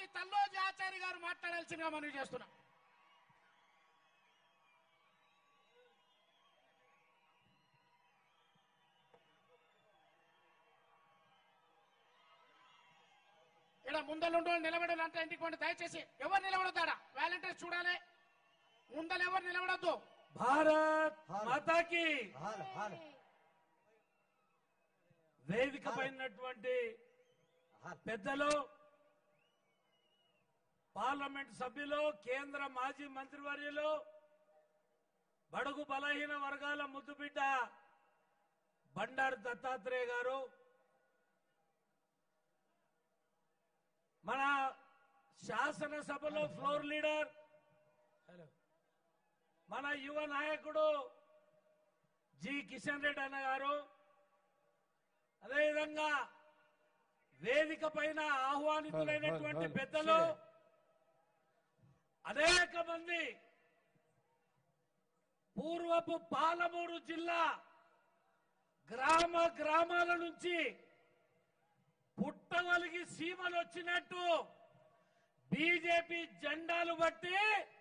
తల్లోజీ ఆచార్య గారు మాట్లాడాల్సిందిగా మనవి చేస్తున్నాం ఇక్కడ ముందలుంటూ నిలబడాలంటే ఇంటికి పండి దయచేసి ఎవరు నిలబడతాడా వాలంటీర్స్ చూడాలి ముందలు ఎవరు నిలబడద్దు భారత్ మాతాకి హాల్ హాల్ వేదిక పైనటువంటి హాల్ పెద్దలు పార్లమెంట్ సభ్యులు కేంద్ర మాజీ మంత్రివర్యులు బడుగు బలహీన వర్గాల ముద్దుబిడ్డ బండారు దత్తాత్రేయ గారు మన శాసనసభలో ఫ్లోర్ లీడర్ మన యువ నాయకుడు జి కిషన్ రెడ్డి అన్న గారు అదేవిధంగా వేదిక పైన ఆహ్వానితులైనటువంటి పెద్దలు అనేక మంది పూర్వపు పాలమూరు జిల్లా గ్రామ గ్రామాల నుంచి పుట్టగలిగి సీమలు వచ్చినట్టు బీజేపీ జెండాలు బట్టి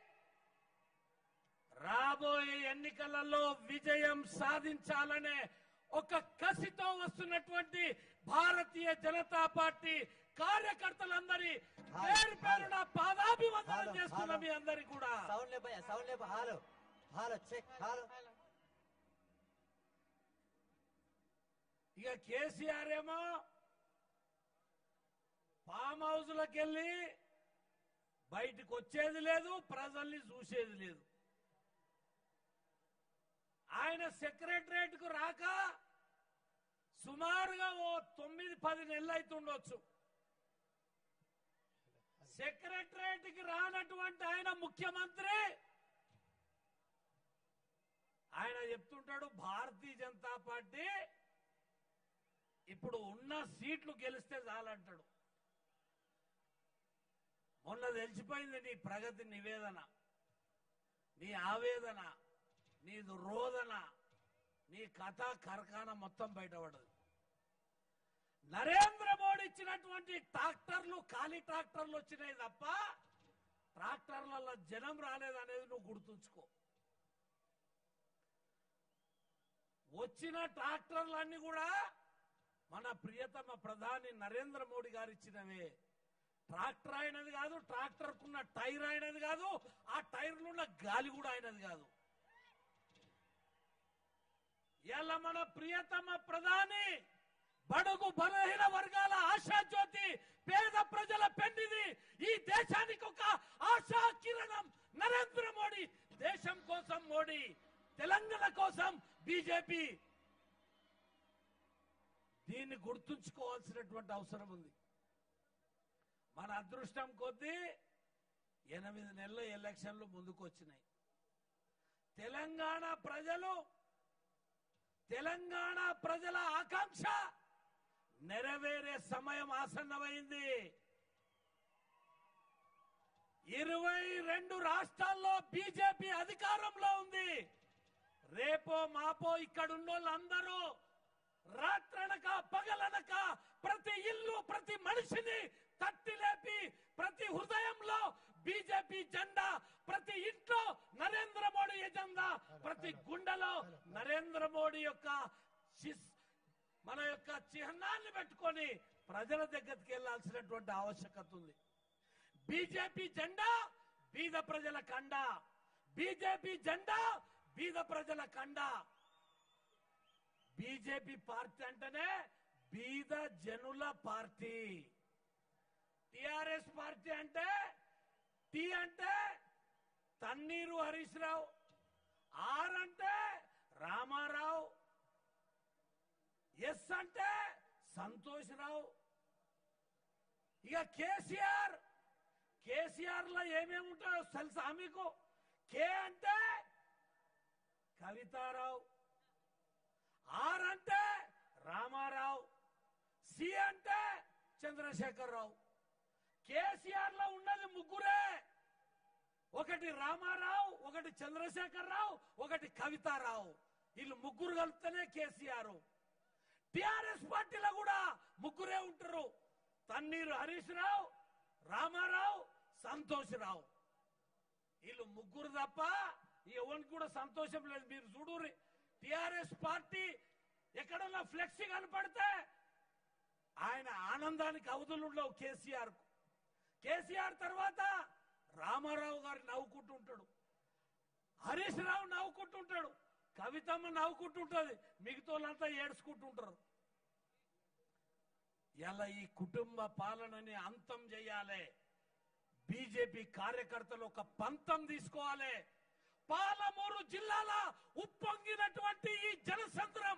రాబోయే ఎన్నికలలో విజయం సాధించాలనే ఒక కసితో వస్తున్నటువంటి భారతీయ జనతా పార్టీ కార్యకర్తలందరి పేరు పేరున పాదాభివందనం హలో, చేస్తున్న హలో. మీ అందరికి కూడా సౌండ్ లేపయ్యా సౌండ్ లేప హాలు హాలో చెక్ హాలో ఇక కేసీఆర్ ఏమో ఫామ్ హౌస్లకు వెళ్ళి బయటకు వచ్చేది లేదు ప్రజల్ని చూసేది లేదు ఆయన సెక్రటరేట్ కు రాక సుమారుగా ఓ తొమ్మిది పది నెలలు అవుతుండొచ్చు సెక్రటరేట్ కి రానటువంటి ఆయన ముఖ్యమంత్రి ఆయన చెప్తుంటాడు భారతీయ జనతా పార్టీ ఇప్పుడు ఉన్న సీట్లు గెలిస్తే చాలంటాడు మొన్న తెలిసిపోయింది నీ ప్రగతి నివేదన నీ ఆవేదన నీ రోదన నీ కథ కరకాన మొత్తం బయటపడదు నరేంద్ర మోడీ ఇచ్చినటువంటి ట్రాక్టర్లు ఖాళీ ట్రాక్టర్లు వచ్చినాయి తప్ప ట్రాక్టర్లలో జనం రాలేదనేది నువ్వు గుర్తుంచుకో వచ్చిన ట్రాక్టర్లన్నీ కూడా మన ప్రియతమ ప్రధాని నరేంద్ర మోడీ గారు ఇచ్చినవే ట్రాక్టర్ అయినది కాదు ట్రాక్టర్ కున్న టైర్ అయినది కాదు ఆ టైర్లు ఉన్న గాలి కూడా అయినది కాదు ఇలా మన ప్రియతమ ప్రధాని బడుగు బలహీన వర్గాల ఆశా జ్యోతి పేద ప్రజల పెన్నిది ఈ దేశానికి ఒక ఆశా కిరణం నరేంద్ర మోడీ దేశం కోసం మోడీ తెలంగాణ కోసం బీజేపీ దీన్ని గుర్తుంచుకోవాల్సినటువంటి అవసరం ఉంది మన అదృష్టం కొద్దీ ఎనిమిది నెలల ఎలక్షన్లు ముందుకు వచ్చినాయి తెలంగాణ ప్రజలు తెలంగాణ ప్రజల ఆకాంక్ష నెరవేరే సమయం ఆసన్నమైంది ఇరవై రెండు రాష్ట్రాల్లో బీజేపీ అధికారంలో ఉంది రేపో మాపో ఇక్కడ ఉన్నోళ్ళందరూ రాత్రనక పగలనక ప్రతి ఇల్లు ప్రతి మనిషిని తట్టి లేపి ప్రతి హృదయంలో బీజేపీ జెండా ప్రతి ఇంట్లో నరేంద్ర మోడీ ఎజెండా ప్రతి గుండెలో నరేంద్ర మోడీ యొక్క శిస్- మన యొక్క చిహ్నాన్ని పెట్టుకొని ప్రజల దగ్గరికి వెళ్లాల్సినటువంటి ఆవశ్యకత ఉంది బీజేపీ జెండా బీద ప్రజల కండ బీజేపీ జెండా బీద ప్రజల కండ బీజేపీ పార్టీ అంటేనే బీద జనుల పార్టీ టిఆర్ఎస్ పార్టీ అంటే టి అంటే తన్నీరు హరీష్ రావు ఆర్ అంటే రామారావు ఎస్ అంటే సంతోష్ రావు ఇక కేసీఆర్ కేసీఆర్ లో ఏమేమి ఉంటాయో తెలుసా మీకు కే అంటే కవితారావు ఆర్ అంటే రామారావు సి అంటే చంద్రశేఖరరావు కేసీఆర్ లో ఉన్నది ముగ్గురే ఒకటి రామారావు ఒకటి చంద్రశేఖరరావు ఒకటి కవితారావు వీళ్ళు ముగ్గురు కలిస్తేనే కేసీఆర్ టిఆర్ఎస్ పార్టీలో కూడా ముగ్గురే ఉంటారు తన్నీరు హరీష్ రావు రామారావు సంతోషరావు వీళ్ళు ముగ్గురు తప్ప ఎవరికి కూడా సంతోషం లేదు మీరు చూడుర్రి టిఆర్ఎస్ పార్టీ ఎక్కడన్నా ఫ్లెక్సీ కనపడితే ఆయన ఆనందానికి అవధులు ఉండవు కేసీఆర్ కు కేసీఆర్ తర్వాత రామారావు గారు నవ్వుకుంటుంటాడు హరీష్ రావు నవ్వుకుంటుంటాడు కవితమ్మ నవ్వుకుంటుంటది మిగతా వాళ్ళంతా ఏడ్చుకుంటుంటారు ఇలా ఈ కుటుంబ పాలనని అంతం చేయాలి బీజేపీ కార్యకర్తలు ఒక పంతం తీసుకోవాలి పాలమూరు జిల్లాల ఉప్పొంగినటువంటి ఈ జనసంద్రం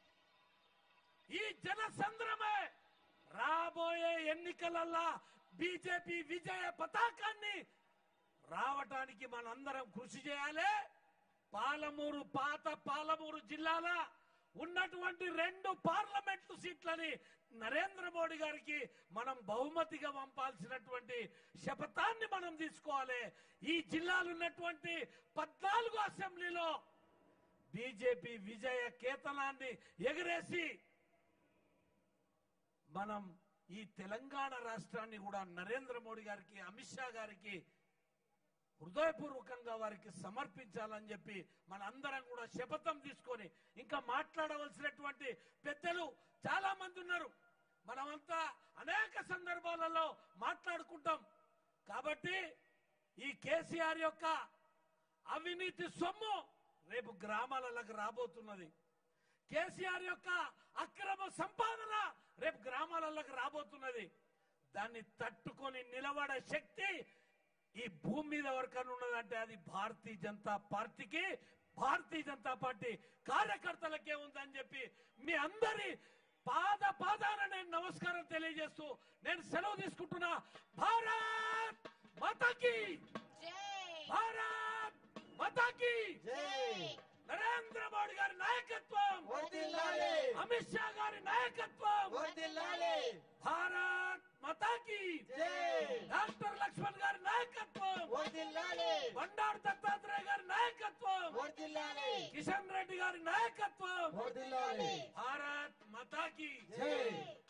ఈ జనసంద్రమే రాబోయే ఎన్నికలల్లా బీజేపీ విజయ పతాకాన్ని రావటానికి మనందరం కృషి చేయాలి పాలమూరు పాత పాలమూరు జిల్లాల ఉన్నటువంటి రెండు పార్లమెంటు సీట్లని నరేంద్ర మోడీ గారికి మనం బహుమతిగా పంపాల్సినటువంటి శపథాన్ని మనం తీసుకోవాలి ఈ జిల్లాలు ఉన్నటువంటి పద్నాలుగు అసెంబ్లీలో బీజేపీ విజయ కేతనాన్ని ఎగరేసి మనం ఈ తెలంగాణ రాష్ట్రాన్ని కూడా నరేంద్ర మోడీ గారికి అమిత్ షా గారికి హృదయపూర్వకంగా వారికి సమర్పించాలని చెప్పి మన అందరం కూడా శపథం తీసుకొని ఇంకా మాట్లాడవలసినటువంటి పెద్దలు చాలా మంది ఉన్నారు మనమంతా అనేక సందర్భాలలో మాట్లాడుకుంటాం కాబట్టి ఈ కేసీఆర్ యొక్క అవినీతి సొమ్ము రేపు గ్రామాలకు రాబోతున్నది కేసీఆర్ యొక్క అక్రమ సంపాదన రేపు గ్రామాలకు రాబోతున్నది దాన్ని తట్టుకొని నిలబడే శక్తి ఈ భూమి మీద ఎవరికైనా ఉన్నదంటే అది భారతీయ జనతా పార్టీకి భారతీయ జనతా పార్టీ కార్యకర్తలకే ఉందని చెప్పి మీ అందరి పాద పాదాన నేను నమస్కారం తెలియజేస్తూ నేను సెలవు తీసుకుంటున్నా భారత్ మతకి భారత్ మతకి జై నరేంద్ర మోడీ గారి నాయకత్వం వర్ధిల్లాలి అమిత్ షా గారి నాయకత్వం వర్ధిల్లాలి భారత్ మతాకి జై డాక్టర్ లక్ష్మణ్ గారి నాయకత్వం వర్ధిల్లాలి బండారు దత్తాత్రేయ గారి నాయకత్వం వర్ధిల్లాలి కిషన్ రెడ్డి గారి నాయకత్వం వర్ధిల్లాలి భారత్ మతాకి జై